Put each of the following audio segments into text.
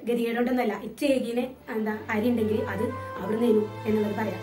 ഗതികേടോണ്ടൊന്നല്ല ഇച്ചേകിന് എന്താ അരി ഉണ്ടെങ്കിൽ അത് അവിടെ നേരും എന്നുള്ളത് പറയാം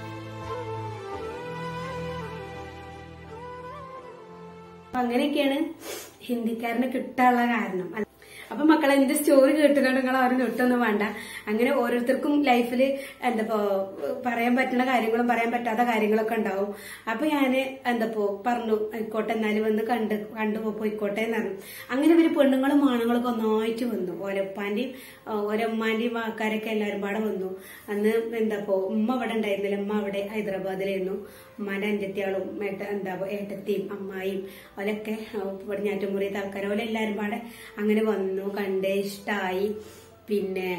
അപ്പൊ അങ്ങനെയൊക്കെയാണ് ഹിന്ദിക്കാരനെ കിട്ടാനുള്ള കാരണം അല്ല- അപ്പൊ മക്കളെ എന്റെ സ്റ്റോറി കേട്ടുകൊണ്ട് നിങ്ങൾ ആരും ഞൊട്ടൊന്നും വേണ്ട അങ്ങനെ ഓരോരുത്തർക്കും ലൈഫിൽ എന്താപ്പോ പറയാൻ പറ്റുന്ന കാര്യങ്ങളും പറയാൻ പറ്റാത്ത കാര്യങ്ങളൊക്കെ ഉണ്ടാവും അപ്പൊ ഞാന് എന്താപ്പോ പറഞ്ഞു ആയിക്കോട്ടെ എന്നാലും വന്ന് കണ്ട് കണ്ടു പോയിക്കോട്ടെ എന്ന് പറഞ്ഞു അങ്ങനെ ഇവര് പെണ്ണുങ്ങളും ആണുങ്ങളൊക്കെ ഒന്നായിട്ട് വന്നു ഓരപ്പാന്റെയും ഓരമ്മാന്റെയും ആൾക്കാരൊക്കെ എല്ലാരും പാടെ വന്നു അന്ന് എന്താപ്പോ ഉമ്മ അവിടെ ഉണ്ടായിരുന്നില്ല ഉമ്മ അവിടെ ഹൈദരാബാദിലായിരുന്നു ഉമ്മാന്റെ അഞ്ചത്തിയാളും ഏട്ട എന്താ ഏട്ടത്തിയും അമ്മായിയും അവരൊക്കെ പടിഞ്ഞാറ്റുമുറി ആൾക്കാർ ഓലെ എല്ലാരും പാടെ അങ്ങനെ വന്നു കണ്ട് ഇഷ്ടായി പിന്നെ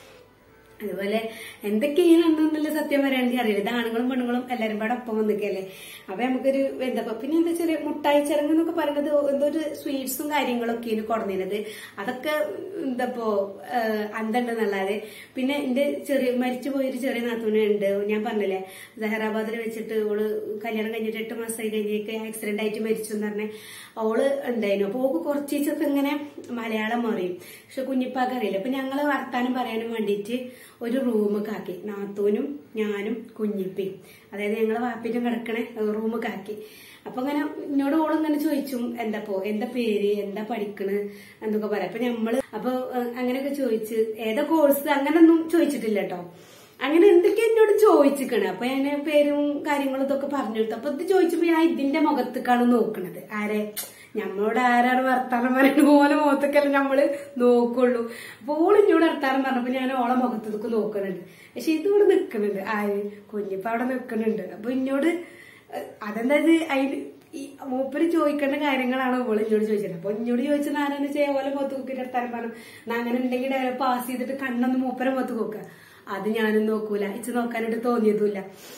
അതുപോലെ എന്തൊക്കെയാണെന്നുള്ള സത്യം പറയുകയാണെങ്കിൽ അറിയില്ല ഇത് ആണുങ്ങളും പെണ്ണുങ്ങളും എല്ലാരും പാടെ ഒപ്പം വന്നിക്കല്ലേ അപ്പൊ നമുക്കൊരു എന്താ പിന്നെ എന്താ ചെറിയ മുട്ടായി ചടങ്ങ് എന്നൊക്കെ പറയുന്നത് എന്തോ ഒരു സ്വീറ്റ്സും കാര്യങ്ങളൊക്കെയാണ് കൊടുന്നിരുന്നത് അതൊക്കെ എന്താപ്പോ അന്തണ്ടെന്നല്ലാതെ പിന്നെ എന്റെ ചെറിയ മരിച്ചു പോയൊരു ചെറിയ നാത്തൂനുണ്ട് ഞാൻ പറഞ്ഞില്ലേ സഹറാബാദിൽ വെച്ചിട്ട് ഓള് കല്യാണം കഴിഞ്ഞിട്ട് എട്ട് മാസമായി കഴിഞ്ഞേക്ക് ആക്സിഡന്റ് ആയിട്ട് മരിച്ചു എന്ന് പറഞ്ഞ അവള് ഉണ്ടായിരുന്നു അപ്പൊ ഓക്ക് കുറച്ചൊക്കെ ഇങ്ങനെ മലയാളം അറിയും പക്ഷെ കുഞ്ഞിപ്പാക്ക് അറിയില്ല അപ്പൊ ഞങ്ങള് വർത്താനം പറയാനും വേണ്ടിയിട്ട് ഒരു റൂമൊക്കെ ആക്കി നാത്തൂനും ഞാനും കുഞ്ഞിപ്പയും അതായത് ഞങ്ങളെ വാപ്പിറ്റും കിടക്കണ റൂമൊക്കെ ആക്കി അപ്പൊ അങ്ങനെ എന്നോട് ഓളും ഇങ്ങനെ ചോദിച്ചു എന്താപ്പോ എന്താ പേര് എന്താ പഠിക്കണ് എന്നൊക്കെ പറയാം അപ്പൊ നമ്മള് അപ്പൊ ഏഹ്, അങ്ങനെയൊക്കെ ചോദിച്ച് ഏതാ കോഴ്സ് അങ്ങനൊന്നും ചോദിച്ചിട്ടില്ല കേട്ടോ അങ്ങനെ എന്തൊക്കെയോ എന്നോട് ചോദിച്ചിക്കണ് അപ്പൊ ഞാൻ പേരും കാര്യങ്ങളും ഇതൊക്കെ പറഞ്ഞു കൊടുത്തു അപ്പൊ ഇത് ചോദിച്ചപ്പോ ഞാൻ ഇതിന്റെ മുഖത്തേക്കാണ് നോക്കണത് ആരെ നമ്മളോട് ആരാണ് വർത്താനം പറയുന്നത് പോലെ മുഖത്തേക്കല്ല നമ്മള് നോക്കുള്ളൂ അപ്പൊ ഓൾ എന്നോട് വർത്താനം പറഞ്ഞപ്പോ ഞാൻ ഓളെ മുഖത്തേക്ക് നോക്കുന്നുണ്ട് പക്ഷെ ഇതിവിടെ നിക്കുന്നുണ്ട് ആര് കുഞ്ഞിപ്പ അവിടെ നിക്കുന്നുണ്ട് അപ്പൊ എന്നോട് ഏഹ്, അതെന്താ ഇത് അതിന് ഈ മൂപ്പര് ചോദിക്കേണ്ട കാര്യങ്ങളാണ് ഓള് എന്നോട് ചോദിച്ചത് അപ്പൊ എന്നോട് ചോദിച്ചത് ആരാന്ന് വെച്ചാൽ ഓലെ മുഖത്ത് നോക്കിയിട്ട് വർത്താനം പറഞ്ഞു "എന്നാ അങ്ങനെ ഉണ്ടെങ്കിൽ പാസ് ചെയ്തിട്ട് കണ്ണൊന്ന് മൂപ്പരെ മുഖത്ത് നോക്കുക അത് ഞാനും നോക്കൂല ഇച്ച് നോക്കാനായിട്ട് തോന്നിയതുമില്ല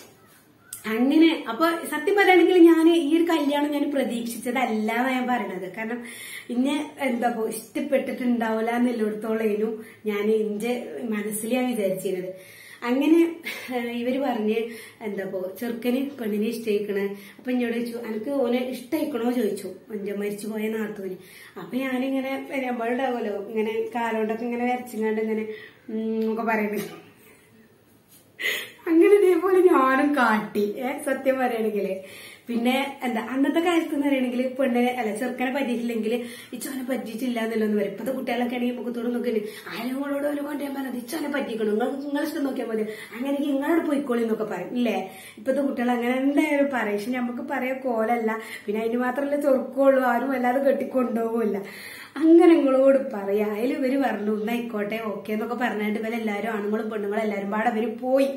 അങ്ങനെ അപ്പൊ സത്യം പറയുകയാണെങ്കിൽ ഞാൻ ഈ ഒരു കല്യാണം ഞാൻ പ്രതീക്ഷിച്ചതല്ല എന്നാ ഞാൻ പറയണത് കാരണം ഇന്നെ എന്താ പോ ഇഷ്ടപ്പെട്ടിട്ടുണ്ടാവില്ല എന്നുള്ളിടത്തോളേനും ഞാൻ എന്റെ മനസ്സിൽ ഞാൻ വിചാരിച്ചിരുന്നത് അങ്ങനെ ഏഹ്, ഇവര് പറഞ്ഞ് എന്താ പോ ചെറുക്കന് പെണ്ണിനെ ഇഷ്ടയിക്കണ് അപ്പൊ എന്നോട് ചോദിച്ചു എനിക്ക് ഓനെ ഇഷ്ടയിക്കണോ ചോദിച്ചു എന്റെ മരിച്ചു പോയ നാത്തൂന് അപ്പൊ ഞാനിങ്ങനെ നമ്മളുണ്ടാവുമല്ലോ ഇങ്ങനെ കാലോണ്ടൊക്കെ ഇങ്ങനെ വരച്ചിങ്ങാണ്ട് ഇങ്ങനെ ഉം ഒക്കെ പറയുന്നത് അങ്ങനെ ഇതേപോലെ ഞാനും കാട്ടി ഏ സത്യം പറയണെങ്കില് പിന്നെ എന്താ അന്നത്തെ കാലത്ത് എന്ന് പറയണെങ്കിൽ പെണ്ണിനെ അല്ല ചെറുക്കനെ പറ്റിയിട്ടില്ലെങ്കിൽ ഇച്ചോനെ പറ്റിയിട്ടില്ല എന്നുള്ളതെന്ന് പറയും ഇപ്പത്തെ കുട്ടികളൊക്കെ ആണെങ്കിൽ മുഖത്തോട് നോക്കി അയലോളോട് ഓരോ കൊണ്ടുപോയി പറഞ്ഞത് ഇച്ചോനെ പറ്റിക്കണം നിങ്ങൾക്ക് നിങ്ങളെ ഇഷ്ടം നോക്കിയാൽ മതി അങ്ങനെ നിങ്ങളോട് പോയിക്കോളി എന്നൊക്കെ പറയും ഇല്ലേ ഇപ്പത്തെ കുട്ടികൾ അങ്ങനെ എന്തായാലും പറയും പക്ഷെ നമുക്ക് പറയാൻ കോലല്ല പിന്നെ അതിന് മാത്രമല്ല ചൊറുക്കുള്ളൂ ആരും അല്ലാതെ കെട്ടിക്കൊണ്ടുപോകില്ല അങ്ങനെ നിങ്ങളോട് പറയാ അതിൽ ഇവര് പറഞ്ഞു ഒന്നായിക്കോട്ടെ ഓക്കെ എന്നൊക്കെ പറഞ്ഞിട്ട് ഇവരെല്ലാരും ആണുങ്ങളും പെണ്ണുങ്ങളും എല്ലാരും പാടെ അവര് പോയി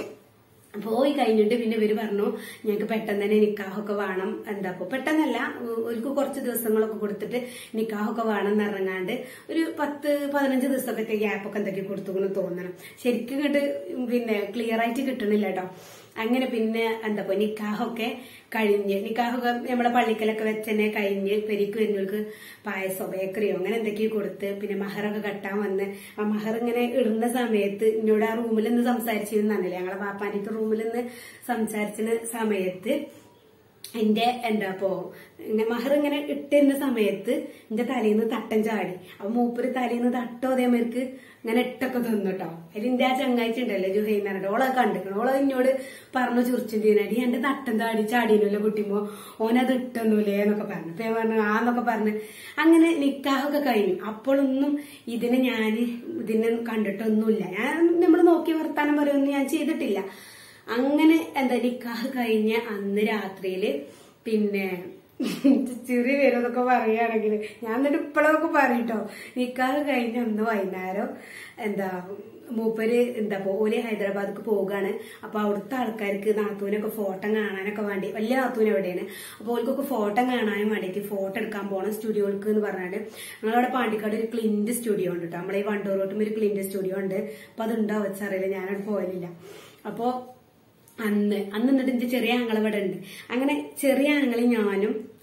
പോയി കഴിഞ്ഞിട്ട് പിന്നെ ഇവര് പറഞ്ഞു ഞങ്ങൾക്ക് പെട്ടെന്ന് തന്നെ നിക്കാഹൊക്കെ വേണം എന്താ ഇപ്പൊ പെട്ടെന്നല്ല ഒരു കുറച്ച് ദിവസങ്ങളൊക്കെ കൊടുത്തിട്ട് നിക്കാഹൊക്കെ വേണം എന്ന് ഇറങ്ങാണ്ട് ഒരു പത്ത് പതിനഞ്ച് ദിവസമൊക്കെ ഗ്യാപ്പൊക്കെ എന്തൊക്കെ കൊടുത്തു തോന്നണം ശരിക്കും ഇങ്ങോട്ട് പിന്നെ ക്ലിയർ ആയിട്ട് കിട്ടണില്ല കേട്ടോ അങ്ങനെ പിന്നെ എന്താ ഇപ്പൊ നിക്കാഹൊക്കെ കഴിഞ്ഞ് നിക്കാഹൊക്കെ നമ്മളെ പള്ളിക്കലൊക്കെ വെച്ചെന്നെ കഴിഞ്ഞ് പെരിക്ക് വരുന്നവർക്ക് പായസോ ബേക്കറിയോ അങ്ങനെ എന്തൊക്കെയോ കൊടുത്ത് പിന്നെ മഹറൊക്കെ കെട്ടാൻ വന്ന് ആ മഹർ ഇങ്ങനെ ഇടുന്ന സമയത്ത് എന്നോട് ആ റൂമിൽ നിന്ന് സംസാരിച്ചിരുന്നില്ലേ ഞങ്ങളെ പാപ്പാനിട്ട് റൂമിൽ നിന്ന് സംസാരിച്ചിരുന്ന സമയത്ത് എന്റെ എന്താ ഇപ്പോ ഇങ്ങനെ മഹർ ഇങ്ങനെ ഇട്ടിരുന്ന സമയത്ത് എന്റെ തലേന്ന് തട്ടൻ ചാടി അപ്പൊ മൂപ്പര് തലേന്ന് തട്ടോ അതേമാർക്ക് ഇങ്ങനെ ഇട്ടൊക്കെ തന്നു കേട്ടോ അതിൽ എന്റെ ആ ചങ്ങാഴ്ച ഉണ്ടല്ലോ ജുഹൈനാരുടെ ഓളെ കണ്ടിക്കണം ഓളെ എന്നോട് പറഞ്ഞു ചുറിച്ചിട്ടീനടി എന്റെ തട്ടൻ ചാടി ചാടിയല്ലോ കുട്ടിമ്പോ ഓനത് ഇട്ടൊന്നുമില്ലേ എന്നൊക്കെ പറഞ്ഞു അപ്പൊ ഞാൻ പറഞ്ഞു ആന്നൊക്കെ പറഞ്ഞു അങ്ങനെ നിക്കാഹൊക്കെ കഴിഞ്ഞു അപ്പോഴൊന്നും ഇതിനെ ഞാൻ ഇതിനെ കണ്ടിട്ടൊന്നുമില്ല ഞാൻ നമ്മൾ നോക്കി വർത്താനം പറയുമൊന്നും ഞാൻ ചെയ്തിട്ടില്ല അങ്ങനെ എന്താ നിക്കാഹ് കഴിഞ്ഞ അന്ന് രാത്രിയില് പിന്നെ ചെറിയ പേരൊക്കെ പറയുകയാണെങ്കിൽ ഞാൻ എന്നിട്ട് ഇപ്പോഴൊക്കെ പറയട്ടോ നിക്കാഹ് കഴിഞ്ഞ അന്ന് വൈകുന്നേരം എന്താ മൂപ്പര് എന്താ ഓല് ഹൈദരാബാദിക്ക് പോവുകയാണ് അപ്പൊ അവിടുത്തെ ആൾക്കാർക്ക് നാത്തൂനൊക്കെ ഫോട്ടോ കാണാനൊക്കെ വേണ്ടി വലിയ നാത്തൂൻ എവിടെയാണ് അപ്പൊ ഓൽക്കൊക്കെ ഫോട്ടോ കാണാനും വേണ്ടിയിട്ട് ഫോട്ടോ എടുക്കാൻ പോകണം സ്റ്റുഡിയോൾക്ക് എന്ന് പറഞ്ഞിട്ട് ഞങ്ങളവിടെ പാണ്ടിക്കാട് ഒരു ക്ലിന്റ് സ്റ്റുഡിയോ ഉണ്ട് കേട്ടോ നമ്മളെ ഈ വണ്ടൂർ റോട്ടും ഒരു ക്ലിന്റ് സ്റ്റുഡിയോ ഉണ്ട് അപ്പൊ അതുണ്ടോ വെച്ചറിയില്ല ഞാനവിടെ പോയലില്ല അപ്പോ അന്ന് അന്ന് എന്നിട്ട് എന്റെ ചെറിയ ആങ്ങൾ ഇവിടെ ഉണ്ട് അങ്ങനെ ചെറിയ ആങ്ങളെ ഞാനും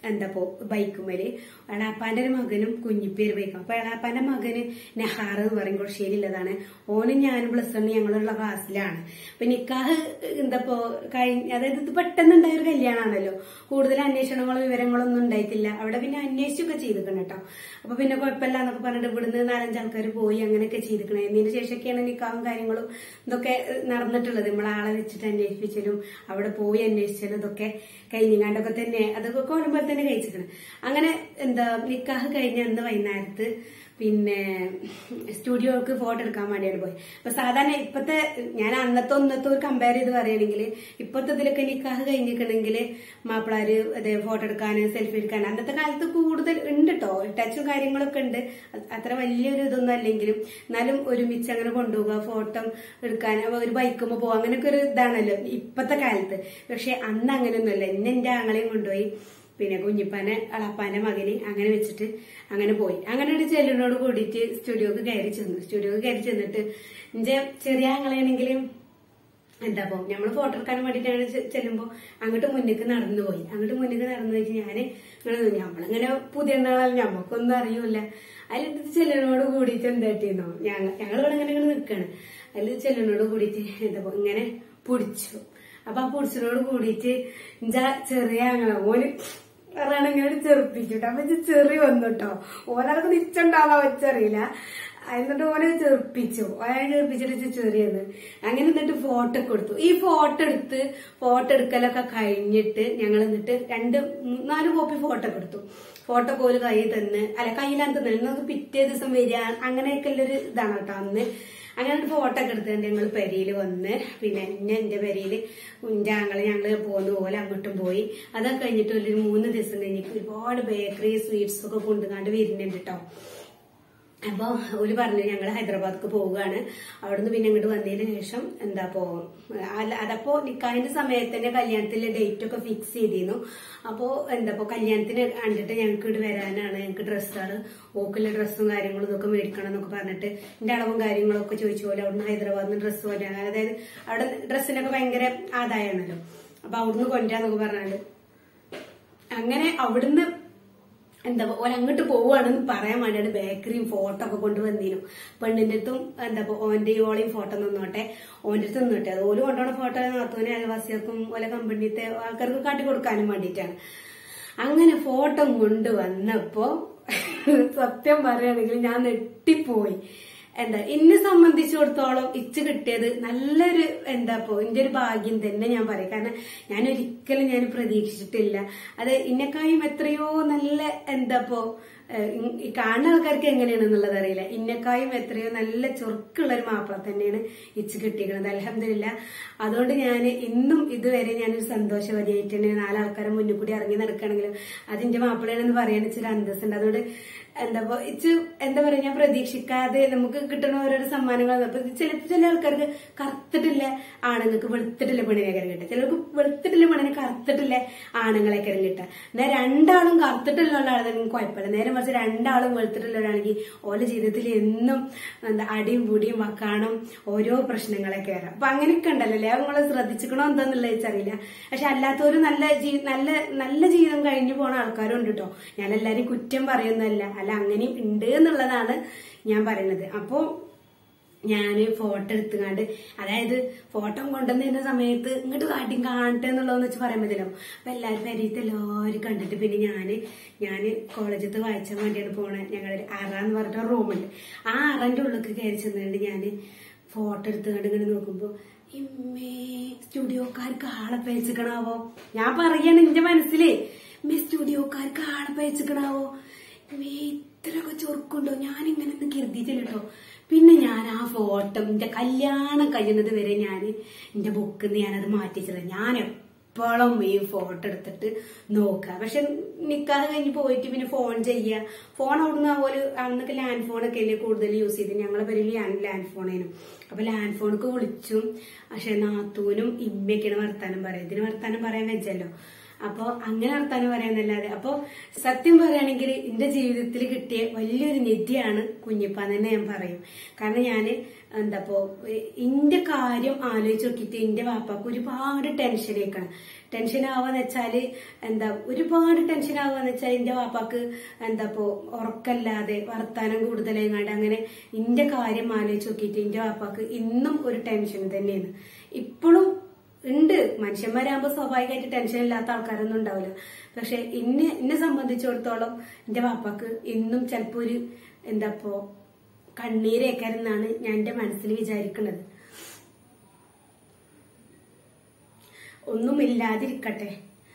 എന്താ പോ ബൈക്കുമേല് എളാപ്പാന്റെ ഒരു മകനും കുഞ്ഞിപ്പേര് ബൈക്കും അപ്പൊ എളാപ്പാന്റെ മകന് നെഹാർ എന്ന് പറയും കൊറശ്ശേരിയുള്ളതാണ് ഓനും ഞാനും പ്ലസ് വൺ ഞങ്ങളുള്ള ക്ലാസ്സിലാണ് അപ്പൊ നിക്കാഹ് എന്താപ്പോ കഴിഞ്ഞ അതായത് ഇത് പെട്ടെന്നുണ്ടായ ഒരു കല്യാണമാണല്ലോ കൂടുതൽ അന്വേഷണങ്ങളോ വിവരങ്ങളോ ഒന്നും ഉണ്ടായിട്ടില്ല അവിടെ പിന്നെ അന്വേഷിച്ചൊക്കെ ചെയ്തിക്കണം കേട്ടോ അപ്പൊ പിന്നെ കുഴപ്പമില്ല എന്നൊക്കെ പറഞ്ഞിട്ട് ഇവിടുന്ന് നാലഞ്ച് ആൾക്കാർ പോയി അങ്ങനെയൊക്കെ ചെയ്തിക്കണേ ഇതിന് ശേഷമൊക്കെയാണ് നിക്കാവും കാര്യങ്ങളും ഇതൊക്കെ നടന്നിട്ടുള്ളത് നമ്മൾ ആളെ വെച്ചിട്ട് അന്വേഷിപ്പിച്ചലും അവിടെ പോയി അന്വേഷിച്ചലും ഇതൊക്കെ കഴിഞ്ഞാണ്ടൊക്കെ തന്നെ അതൊക്കെ കോലുമ്പോൾ തന്നെ കഴിച്ചിരിക്കണം അങ്ങനെ എന്താ നിക്കാഹ് കഴിഞ്ഞ അന്ന് വൈകുന്നേരത്ത് പിന്നെ സ്റ്റുഡിയോക്ക് ഫോട്ടോ എടുക്കാൻ വേണ്ടിയാണ് പോയി അപ്പൊ സാധാരണ ഇപ്പത്തെ ഞാൻ അന്നത്തെ ഒന്നത്തെ ഒരു കമ്പയർ ചെയ്ത് പറയുകയാണെങ്കിൽ ഇപ്പത്തെ ഇതിലൊക്കെ നിക്കാഹ് കഴിഞ്ഞിട്ടുണ്ടെങ്കിൽ മാപ്പിളാര് അതെ ഫോട്ടോ എടുക്കാൻ സെൽഫി എടുക്കാൻ അന്നത്തെ കാലത്ത് കൂടുതൽ ഉണ്ട് കേട്ടോ ടച്ചും കാര്യങ്ങളൊക്കെ ഉണ്ട് അത് അത്ര വലിയൊരു ഇതൊന്നും അല്ലെങ്കിലും എന്നാലും ഒരുമിച്ച് അങ്ങനെ കൊണ്ടുപോകുക ഫോട്ടോ എടുക്കാൻ അപ്പൊ ഒരു ബൈക്കുമ്പോ പോവുക അങ്ങനെയൊക്കെ ഒരു ഇതാണല്ലോ ഇപ്പത്തെ കാലത്ത് പക്ഷെ അന്ന് അങ്ങനെയൊന്നുമല്ല എന്നെ എന്റെ ആങ്ങളെയും കൊണ്ടുപോയി പിന്നെ കുഞ്ഞിപ്പാനെ അളപ്പാന്റെ മകന് അങ്ങനെ വെച്ചിട്ട് അങ്ങനെ പോയി അങ്ങനെ ഒരു ചെല്ലിനോട് കൂടിയിട്ട് സ്റ്റുഡിയോക്ക് കയറി ചെന്നു സ്റ്റുഡിയോക്ക് കയറി ചെന്നിട്ട് എന്റെ ചെറിയ ആങ്ങളെയാണെങ്കിലും എന്താ പോ നമ്മള് ഫോട്ടോ എടുക്കാൻ വേണ്ടിയിട്ടാണ് ചെ- ചെല്ലുമ്പോ അങ്ങോട്ട് മുന്നിക്ക് നടന്നു പോയി അങ്ങോട്ട് മുന്നിക്ക് നടന്നു പോയിട്ട് ഞാന് ഇങ്ങനെ നിന്നു. നമ്മളിങ്ങനെ പുതിയ നാളല്ല ഞമ്മക്കൊന്നും അറിയൂല അതിൽ ചെല്ലിനോട് കൂടിയിട്ട് എന്തായിട്ടിരുന്നോ ഞങ്ങൾ ഞങ്ങളിവിടെ ഇങ്ങനെ ഇങ്ങനെ നിൽക്കാണ് അതിൽ ചെല്ലിനോട് കൂടിയിട്ട് എന്താ പോ ഇങ്ങനെ പിടിച്ചു അപ്പൊ ആ പിടിച്ചതിനോട് കൂടിയിട്ട് ഇഞ്ചാ ചെറിയ ആങ്ങള ഓന് പറയാണെങ്കിൽ ചെറുപ്പിച്ചുട്ടോ അപ്പൊ ഇത് ചെറി വന്നു കേട്ടോ ഓരൊക്കെ നിച്ചുണ്ടാവാ വെച്ചറിയില്ല എന്നിട്ട് ഓനെ ചെറുപ്പിച്ചു ഓനെ ചെറുപ്പിച്ചിട്ട് ചെറിയെന്ന് അങ്ങനെ എന്നിട്ട് ഫോട്ടോ കൊടുത്തു ഈ ഫോട്ടോ എടുത്ത് ഫോട്ടോ എടുക്കലൊക്കെ കഴിഞ്ഞിട്ട് ഞങ്ങൾ എന്നിട്ട് രണ്ട് മൂ- നാല് കോപ്പി ഫോട്ടോ എടുത്തു ഫോട്ടോ കോല് കയ്യിൽ തന്ന് അല്ല കയ്യിലാണ് തന്നെ നമുക്ക് പിറ്റേ ദിവസം വരിക അങ്ങനെയൊക്കെ ഉള്ളൊരു ഇതാണ് കേട്ടോ അന്ന് അങ്ങനെ ഒരു ഫോട്ടോ ഒക്കെ എടുത്ത് ഞങ്ങൾ പെരയിൽ വന്ന് പിന്നെ എന്നെ എന്റെ പെരയില് എന്റെ ആങ്ങളെ ഞങ്ങള് പോകുന്ന പോലെ അങ്ങോട്ടും പോയി അതൊക്കെ കഴിഞ്ഞിട്ട് ഒരു മൂന്ന് ദിവസം കഴിഞ്ഞിട്ട് ഒരുപാട് ബേക്കറി സ്വീറ്റ്സ് ഒക്കെ കൊണ്ടുകാണ്ട് വരുന്നുണ്ട് കേട്ടോ അപ്പൊ ഓല് പറഞ്ഞു ഞങ്ങൾ ഹൈദരാബാദ്ക്ക് പോവുകയാണ് അവിടുന്ന് പിന്നെ ഇങ്ങോട്ട് വന്നതിന് ശേഷം എന്താ പോ അല്ല അതപ്പോ നിക്കാഹിന്റെ സമയത്ത് തന്നെ കല്യാണത്തിലെ ഡേറ്റ് ഒക്കെ ഫിക്സ് ചെയ്തിരുന്നു അപ്പോ എന്താ പോ കല്യാണത്തിന് കണ്ടിട്ട് ഞങ്ങൾക്ക് ഇവിടെ വരാനാണ് ഞങ്ങൾക്ക് ഡ്രസ്സാണ് ഓക്കുള്ള ഡ്രസ്സും കാര്യങ്ങളും ഇതൊക്കെ മേടിക്കണം എന്നൊക്കെ പറഞ്ഞിട്ട് എന്റെ അളവും കാര്യങ്ങളും ഒക്കെ ചോദിച്ചു പോലെ അവിടുന്ന് ഹൈദരാബാദിൽ നിന്ന് ഡ്രസ്സ് കൊണ്ടുവരാൻ അതായത് അവിടെ ഡ്രസ്സിനൊക്കെ ഭയങ്കര ആദായമാണല്ലോ അപ്പൊ അവിടുന്ന് കൊണ്ടുവരാന്നൊക്കെ പറഞ്ഞാല് അങ്ങനെ അവിടുന്ന് എന്താ ഓൻ അങ്ങോട്ട് പോവുകയാണെന്ന് പറയാൻ വേണ്ടിയാണ് ബേക്കറിയും ഫോട്ടോ ഒക്കെ കൊണ്ടുവന്നീനും പെണ്ണിന്റെ അടുത്തും എന്താ ഓന്റെ ഓളെയും ഫോട്ടോ നിന്നോട്ടെ ഓന്റെ അടുത്ത് നിന്നോട്ടെ അത് ഓല് കൊണ്ടുപോണ ഫോട്ടോ നാത്തൂനെ അയൽവാസികൾക്കും ഓലെ കമ്പനിത്തെ ആൾക്കാർക്ക് കാട്ടി കൊടുക്കാനും വേണ്ടിയിട്ടാണ് അങ്ങനെ ഫോട്ടോ കൊണ്ടുവന്നപ്പോ സത്യം പറയുകയാണെങ്കിൽ ഞാൻ നെട്ടിപ്പോയി എന്താ എന്നെ സംബന്ധിച്ചിടത്തോളം ഇച്ച് കിട്ടിയത് നല്ലൊരു എന്താ ഇപ്പോ എന്റെ ഒരു ഭാഗ്യം തന്നെ ഞാൻ പറയും കാരണം ഞാൻ ഒരിക്കലും ഞാൻ പ്രതീക്ഷിച്ചിട്ടില്ല അത് ഇന്നെക്കായും എത്രയോ നല്ല എന്താ ഇപ്പോ ഏഹ്, ഇ- ഈ കാണുന്ന ആൾക്കാർക്ക് എങ്ങനെയാണെന്നുള്ളത് അറിയില്ല ഇന്നെക്കായും എത്രയോ നല്ല ചുറുക്കുള്ള ഒരു മാപ്പിള തന്നെയാണ് ഇച്ച് കിട്ടിയിരിക്കുന്നത് അലഹമില്ല അതുകൊണ്ട് ഞാൻ ഇന്നും ഇതുവരെ ഞാനൊരു സന്തോഷവതിയായിട്ട് തന്നെ നാലാൾക്കാരെ മുന്നിൽ കൂടി ഇറങ്ങി നടക്കുകയാണെങ്കിലും അതിന്റെ മാപ്പിളയാണെന്ന് പറയാൻ ഇച്ചിരി അന്തസ്സുണ്ട് അതുകൊണ്ട് എന്താ ഇപ്പൊ ഇച്ച് എന്താ പറയാ ഞാൻ പ്രതീക്ഷിക്കാതെ നമുക്ക് കിട്ടുന്ന ഓരോരോ സമ്മാനങ്ങൾ അപ്പൊ ചില ചില ആൾക്കാർക്ക് കറുത്തിട്ടില്ല ആണുങ്ങൾക്ക് വെളുത്തിട്ടില്ല പെണ്ണിനേക്കാരം കിട്ടുക ചിലർക്ക് വെളുത്തിട്ടില്ല പെണ്ണിനെ കറുത്തിട്ടില്ല ആണുങ്ങളെക്കാരം കിട്ടുക എന്നാൽ രണ്ടാളും കറുത്തിട്ടുള്ള ആളാണെങ്കിൽ കുഴപ്പമില്ല നേരെ മറിച്ച് രണ്ടാളും വെളുത്തിട്ടുള്ളവരാണെങ്കിൽ ഓരോ ജീവിതത്തിൽ എന്നും എന്താ അടിയും പൊടിയും വക്കാണം ഓരോ പ്രശ്നങ്ങളൊക്കെ വരാം അപ്പൊ അങ്ങനെയൊക്കെ ഉണ്ടല്ലോ അല്ലേ നമ്മളെ ശ്രദ്ധിച്ചിക്കണോ എന്താന്നുള്ളത് വെച്ചറിയില്ല പക്ഷെ അല്ലാത്തവര് നല്ല ജീ- നല്ല നല്ല ജീവിതം കഴിഞ്ഞു പോണ ആൾക്കാരും ഉണ്ട് കേട്ടോ ഞാൻ എല്ലാരും കുറ്റം പറയുന്നതല്ല അല്ല അങ്ങനെയും ഉണ്ട് എന്നുള്ളതാണ് ഞാൻ പറയുന്നത് അപ്പോ ഞാൻ ഫോട്ടോ എടുത്തുകാണ്ട് അതായത് ഫോട്ടോ കൊണ്ടുവന്നതിന്റെ സമയത്ത് ഇങ്ങോട്ട് കാട്ടി കാണട്ടെ എന്നുള്ളതെന്ന് വെച്ച് പറയാൻ പറ്റില്ല അപ്പൊ എല്ലാവരും പെരീത്ത് എല്ലാവരും കണ്ടിട്ട് പിന്നെ ഞാന് ഞാന് കോളേജത്ത് വായിച്ചാൻ വേണ്ടിയാണ് പോണേ ഞങ്ങളുടെ അറാന്ന് പറഞ്ഞിട്ട് റൂമുണ്ട് ആ അറന്റെ ഉള്ളിലേക്ക് കയറി ചെന്നുകൊണ്ട് ഞാന് ഫോട്ടോ എടുത്തുകൊണ്ട് ഇങ്ങനെ നോക്കുമ്പോ ഇമ്മേ സ്റ്റുഡിയോക്കാർക്ക് ആളെ പേച്ചിക്കണാവോ ഞാൻ പറയാണ് എന്റെ മനസ്സിലേ ഇമ്മേ സ്റ്റുഡിയോക്കാർക്ക് ആളെ പേച്ചിക്കണാവോ ഇമ്മേ ഇത്രയൊക്കെ ചൊറുക്കുണ്ടോ ഞാൻ ഇങ്ങനെ ഒന്നും കരുതിയിട്ടില്ല കേട്ടോ പിന്നെ ഞാൻ ആ ഫോട്ടോ എന്റെ കല്യാണം കഴിയുന്നത് വരെ ഞാൻ എന്റെ ബുക്കിൽ നിന്ന് ഞാനത് മാറ്റിച്ചില്ല ഞാൻ എപ്പോഴും ഈ ഫോട്ടോ എടുത്തിട്ട് നോക്കുക പക്ഷെ നിക്കാതെ കഴിഞ്ഞ് പോയിട്ട് പിന്നെ ഫോൺ ചെയ്യുക ഫോൺ അവിടുന്ന് അതുപോലെ അന്നൊക്കെ ലാൻഡ് ഫോണൊക്കെ അല്ലേ കൂടുതൽ യൂസ് ചെയ്ത് ഞങ്ങളെ പേരിൽ ലാൻഡ് ഫോണേനും അപ്പൊ ലാൻഡ് ഫോണൊക്കെ വിളിച്ചും പക്ഷെ നാത്തൂനും ഇമ്മയൊക്കെയാണ് വർത്താനം പറയാം ഇതിന് വർത്താനം പറയാൻ വെച്ചല്ലോ അപ്പോ അങ്ങനെ വർത്താനം പറയാന്നല്ലാതെ അപ്പോ സത്യം പറയുകയാണെങ്കിൽ എന്റെ ജീവിതത്തിൽ കിട്ടിയ വലിയൊരു നിധിയാണ് കുഞ്ഞിപ്പാൻ തന്നെ ഞാൻ പറയും കാരണം ഞാന് എന്താപ്പോ ഇന്റെ കാര്യം ആലോചിച്ച് നോക്കിയിട്ട് എന്റെ വാപ്പാക്ക് ഒരുപാട് ടെൻഷൻ ആയിക്കാണ് ടെൻഷൻ ആവാന്ന് വെച്ചാല് എന്താ ഒരുപാട് ടെൻഷൻ ആവാന്ന് വെച്ചാൽ എന്റെ വാപ്പാക്ക് എന്താപ്പോ ഉറക്കല്ലാതെ വർത്താനം കൂടുതലായിങ്ങാണ്ട് അങ്ങനെ ഇന്റെ കാര്യം ആലോചിച്ച് നോക്കിയിട്ട് എന്റെ വാപ്പാക്ക് ഇന്നും ഒരു ടെൻഷൻ തന്നെയാണ് ഇപ്പോഴും ഉണ്ട് മനുഷ്യന്മാരാകുമ്പോൾ സ്വാഭാവികമായിട്ട് ടെൻഷൻ ഇല്ലാത്ത ആൾക്കാരൊന്നും ഉണ്ടാവില്ല പക്ഷെ ഇന്നെ എന്നെ സംബന്ധിച്ചിടത്തോളം എന്റെ വാപ്പാക്ക് ഇന്നും ചിലപ്പോ ഒരു എന്താപ്പോ കണ്ണീരേക്കാരെന്നാണ് ഞാൻ എന്റെ മനസ്സിൽ വിചാരിക്കുന്നത് ഒന്നുമില്ലാതിരിക്കട്ടെ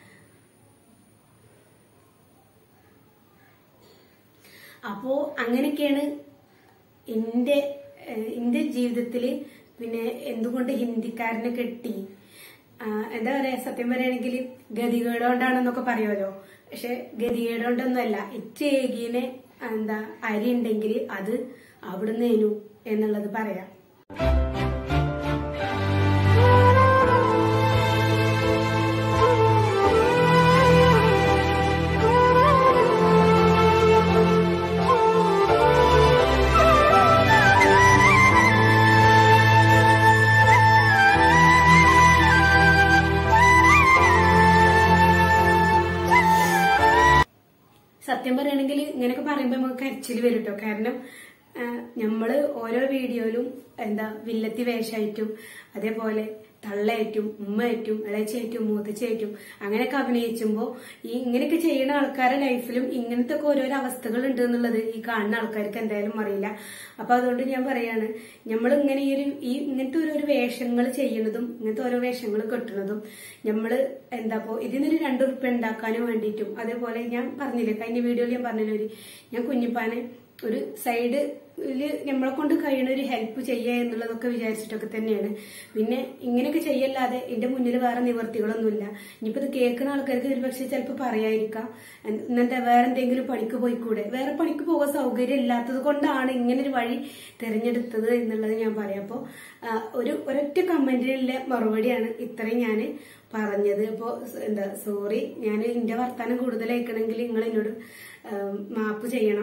അപ്പോ അങ്ങനെയൊക്കെയാണ് എന്റെ ഏഹ്, എന്റെ ജീവിതത്തില് പിന്നെ എന്തുകൊണ്ട് ഹിന്ദിക്കാരനെ കെട്ടി ആ, എന്താ പറയാ സത്യം പറയുകയാണെങ്കിൽ ഗതികേട് കൊണ്ടാണെന്നൊക്കെ പറയുമല്ലോ പക്ഷെ ഗതികേട് കൊണ്ടൊന്നുമല്ല ഇച്ചേകിനെ എന്താ അരി ഉണ്ടെങ്കിൽ അത് അവിടുന്നേനു എന്നുള്ളത് പറയാം സത്യം പറയുകയാണെങ്കിൽ ഇങ്ങനെയൊക്കെ പറയുമ്പോൾ നമുക്ക് കരച്ചിൽ വരും കേട്ടോ കാരണം ആ, നമ്മള് ഓരോ വീഡിയോയിലും എന്താ വില്ലത്തി വേഷമായിട്ടും അതേപോലെ തള്ളയായിട്ടും ഉമ്മയായിട്ടും ഇളച്ചയായിട്ടും മൂത്തച്ചയായിട്ടും അങ്ങനെയൊക്കെ അഭിനയിച്ചുമ്പോൾ ഈ ഇങ്ങനെയൊക്കെ ചെയ്യുന്ന ആൾക്കാരുടെ ലൈഫിലും ഇങ്ങനത്തെ ഒക്കെ ഓരോരോ അവസ്ഥകൾ ഉണ്ട് എന്നുള്ളത് ഈ കാണുന്ന ആൾക്കാർക്ക് എന്തായാലും അറിയില്ല അപ്പൊ അതുകൊണ്ട് ഞാൻ പറയാണ് നമ്മൾ ഇങ്ങനെ ഈ ഒരു ഈ ഇങ്ങനത്തെ ഓരോരോ വേഷങ്ങൾ ചെയ്യുന്നതും ഇങ്ങനത്തെ ഓരോ വേഷങ്ങൾ കെട്ടുന്നതും നമ്മൾ എന്താപ്പോ ഇതിനൊരു രണ്ടു റുപ്യ ഉണ്ടാക്കാനും വേണ്ടിയിട്ടും അതേപോലെ ഞാൻ പറഞ്ഞില്ലേ കഴിഞ്ഞ വീഡിയോയിൽ ഞാൻ പറഞ്ഞില്ലേ ഒരു ഞാൻ കുഞ്ഞിപ്പാനെ ഒരു സൈഡില് നമ്മളെ കൊണ്ട് കഴിയണ ഒരു ഹെൽപ്പ് ചെയ്യുക എന്നുള്ളതൊക്കെ വിചാരിച്ചിട്ടൊക്കെ തന്നെയാണ് പിന്നെ ഇങ്ങനെയൊക്കെ ചെയ്യല്ലാതെ എന്റെ മുന്നിൽ വേറെ നിവർത്തികളൊന്നുമില്ല ഇനിയിപ്പോ ഇത് കേൾക്കുന്ന ആൾക്കാർക്ക് ഒരു പക്ഷെ ചിലപ്പോൾ പറയായിരിക്കാം ഇന്നത്തെ വേറെ എന്തെങ്കിലും പണിക്ക് പോയിക്കൂടെ വേറെ പണിക്ക് പോകാൻ സൗകര്യം ഇല്ലാത്തത് കൊണ്ടാണ് ഇങ്ങനെ ഒരു വഴി തിരഞ്ഞെടുത്തത് എന്നുള്ളത് ഞാൻ പറയാം അപ്പോൾ ഒരു ഒരൊറ്റ കമന്റിലുള്ള മറുപടിയാണ് ഇത്രയും ഞാൻ പറഞ്ഞത് അപ്പോൾ എന്താ സോറി ഞാൻ എന്റെ വർത്താനം കൂടുതലയക്കണമെങ്കിൽ നിങ്ങൾ എന്നോട് ആ, മാപ്പ് ചെയ്യണം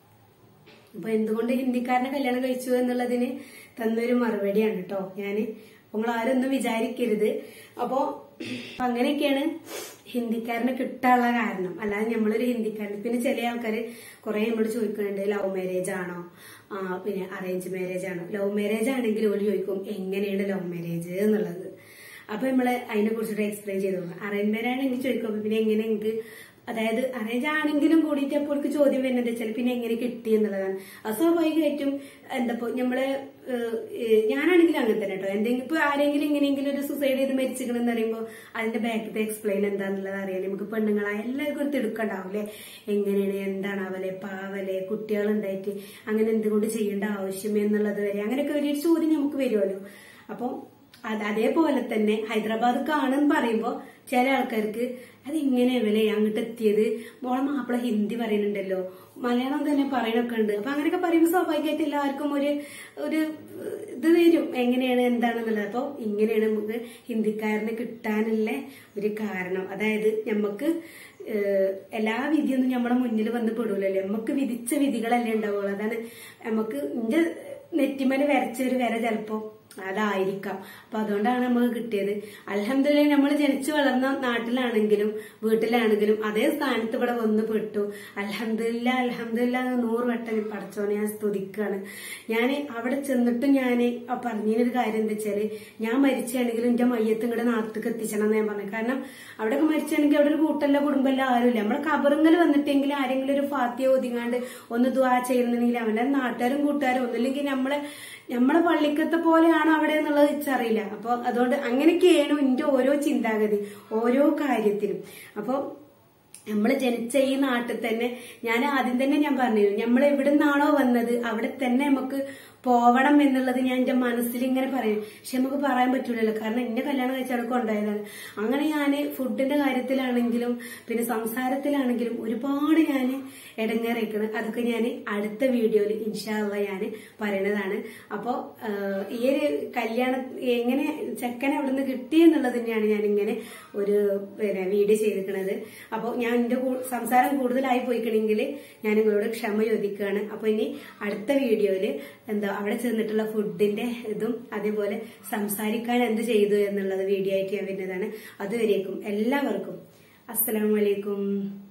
അപ്പൊ എന്തുകൊണ്ട് ഹിന്ദിക്കാരനെ കല്യാണം കഴിച്ചു എന്നുള്ളതിന് തന്നൊരു മറുപടിയാണ് കേട്ടോ ഞാന് നിങ്ങൾ ആരൊന്നും വിചാരിക്കരുത് അപ്പോ അങ്ങനെയൊക്കെയാണ് ഹിന്ദിക്കാരനെ കിട്ടാനുള്ള കാരണം അല്ലാതെ നമ്മളൊരു ഹിന്ദിക്കാരൻ പിന്നെ ചില ആൾക്കാര് കുറെ നമ്മളോട് ചോദിക്കുന്നുണ്ട് ലവ് മാരേജ് ആണോ ആ പിന്നെ അറേഞ്ച് മാരേജ് ആണോ ലവ് മാരേജ് ആണെങ്കിൽ ഓല് ചോദിക്കും എങ്ങനെയാണ് ലവ് മാരേജ് എന്നുള്ളത് അപ്പൊ നമ്മള് അതിനെ കുറിച്ചിട്ട് എക്സ്പ്ലെയിൻ ചെയ്തു അറേഞ്ച് മാരേജ് ആണെങ്കിൽ ചോദിക്കും അപ്പൊ പിന്നെ എങ്ങനെ എനിക്ക് അതായത് അറേഞ്ച് ആണെങ്കിലും കൂടിയിട്ട് അപ്പോൾ അവർക്ക് ചോദ്യം വരുന്നത് വെച്ചാൽ പിന്നെ എങ്ങനെ കിട്ടി എന്നുള്ളതാണ് അത് സ്വാഭാവികമായിട്ടും എന്താ നമ്മള് ഏഹ്, ഏഹ്, ഞാനാണെങ്കിലും അങ്ങനെ തന്നെ കേട്ടോ എന്തെങ്കിലും ഇപ്പൊ ആരെങ്കിലും ഇങ്ങനെയെങ്കിലും ഒരു സുസൈഡ് ചെയ്ത് മരിച്ചിരിക്കണമെന്ന് പറയുമ്പോൾ അതിന്റെ ബാക്കിത്തെ എക്സ്പ്ലെയിൻ എന്താന്നുള്ളത് അറിയാം നമുക്ക് പെണ്ണുങ്ങളായ എല്ലാവർക്കും ഒരു തിടുക്കുണ്ടാവില്ലേ എങ്ങനെയാണ് എന്താണ് അവലെ പാവലെ കുട്ടികളുണ്ടായിട്ട് അങ്ങനെ എന്തുകൊണ്ട് ചെയ്യേണ്ട ആവശ്യം എന്നുള്ളത് വരെ അങ്ങനെയൊക്കെ ഒരു ചോദ്യം നമുക്ക് വരുമല്ലോ അപ്പം അത് അതേപോലെ തന്നെ ഹൈദരാബാദ് കാണും പറയുമ്പോ ചില ആൾക്കാർക്ക് അത് ഇങ്ങനെ വില അങ്ങോട്ട് എത്തിയത് മോളെ മാപ്പിള ഹിന്ദി പറയുന്നുണ്ടല്ലോ മലയാളം തന്നെ പറയണൊക്കെ ഉണ്ട് അപ്പൊ അങ്ങനെയൊക്കെ പറയുമ്പോൾ സ്വാഭാവികമായിട്ട് എല്ലാവർക്കും ഒരു ഒരു ഇത് വരും എങ്ങനെയാണ് എന്താണെന്നുള്ളത് അപ്പൊ ഇങ്ങനെയാണ് നമുക്ക് ഹിന്ദിക്കാരനെ കിട്ടാനുള്ള ഒരു കാരണം അതായത് നമുക്ക് ഏഹ് എല്ലാ വിധിയൊന്നും നമ്മുടെ മുന്നിൽ വന്ന് പെടൂലല്ലേ നമുക്ക് വിധിച്ച വിധികളല്ലേ ഉണ്ടാവുള്ളൂ അതാണ് നമുക്ക് എന്റെ നെറ്റിമല് വരച്ച ഒരു വര ചിലപ്പോ അതായിരിക്കാം അപ്പൊ അതുകൊണ്ടാണ് നമുക്ക് കിട്ടിയത് അലഹമില്ല നമ്മൾ ജനിച്ചു വളർന്ന നാട്ടിലാണെങ്കിലും വീട്ടിലാണെങ്കിലും അതേ സ്ഥാനത്ത് ഇവിടെ വന്ന് പെട്ടു അലഹമില്ല അലഹമില്ല നൂറ് വട്ടം പഠിച്ചോനെ ഞാൻ സ്തുതിക്കാണ് ഞാൻ അവിടെ ചെന്നിട്ടും ഞാൻ പറഞ്ഞൊരു കാര്യം എന്താ വെച്ചാല് ഞാൻ മരിച്ചാണെങ്കിലും എന്റെ മയ്യത്ത് ഇങ്ങടെ നാട്ടിലേക്ക് എത്തിച്ചണം എന്ന് ഞാൻ പറഞ്ഞു കാരണം അവിടെയൊക്കെ മരിച്ചാണെങ്കിൽ അവിടെ ഒരു കൂട്ടല്ല കുടുംബമല്ല ആരുമില്ല നമ്മളെ കബറിങ്ങൽ വന്നിട്ടെങ്കിൽ ആരെങ്കിലും ഒരു ഫാത്തിയ ഒതുങ്ങാണ്ട് ഒന്ന് ദ്വാ ചെയ്യുന്നുണ്ടെങ്കിൽ അവന്റെ നാട്ടുകാരും കൂട്ടുകാരും ഒന്നില്ലെങ്കിൽ നമ്മളെ നമ്മളെ പള്ളിക്കത്തെ പോലെയാണോ അവിടെ എന്നുള്ളത് ഇച്ചറിയില്ല അപ്പൊ അതുകൊണ്ട് അങ്ങനെയൊക്കെയാണ് എന്റെ ഓരോ ചിന്താഗതി ഓരോ കാര്യത്തിനും അപ്പൊ നമ്മൾ ജനിച്ച ഈ നാട്ടിൽ തന്നെ ഞാൻ ആദ്യം തന്നെ ഞാൻ പറഞ്ഞിരുന്നു നമ്മൾ എവിടെ നിന്നാണോ വന്നത് അവിടെ തന്നെ നമുക്ക് പോവണം എന്നുള്ളത് ഞാൻ എന്റെ മനസ്സിൽ ഇങ്ങനെ പറയും പക്ഷെ നമുക്ക് പറയാൻ പറ്റൂലല്ലോ കാരണം എന്നെ കല്യാണം കഴിച്ചടക്കം ഉണ്ടായതാണ് അങ്ങനെ ഞാൻ ഫുഡിന്റെ കാര്യത്തിലാണെങ്കിലും പിന്നെ സംസാരത്തിലാണെങ്കിലും ഒരുപാട് ഞാൻ ഇടങ്ങേറിയിരിക്കണം അതൊക്കെ ഞാൻ അടുത്ത വീഡിയോയിൽ ഇൻഷാല്ല ഞാൻ പറയണതാണ് അപ്പോ ആഹ്, ഈ ഒരു കല്യാണം എങ്ങനെ ചെക്കനെ അവിടുന്ന് കിട്ടി എന്നുള്ളത് തന്നെയാണ് ഞാൻ ഇങ്ങനെ ഒരു പിന്നെ വീഡിയോ ചെയ്തിരിക്കുന്നത് അപ്പോൾ ഞാൻ എന്റെ കൂ- സംസാരം കൂടുതലായി പോയിക്കണമെങ്കിൽ ഞാൻ നിങ്ങളോട് ക്ഷമ ചോദിക്കുകയാണ് അപ്പൊ ഇനി അടുത്ത വീഡിയോയില് എന്താ അവിടെ ചെന്നിട്ടുള്ള ഫുഡിന്റെ ഇതും അതേപോലെ സംസാരിക്കാൻ എന്ത് ചെയ്തു എന്നുള്ളത് വീഡിയോ ആയിട്ട് ഞാൻ വരുന്നതാണ് അതുവരേക്കും എല്ലാവർക്കും അസ്സലാമലൈക്കും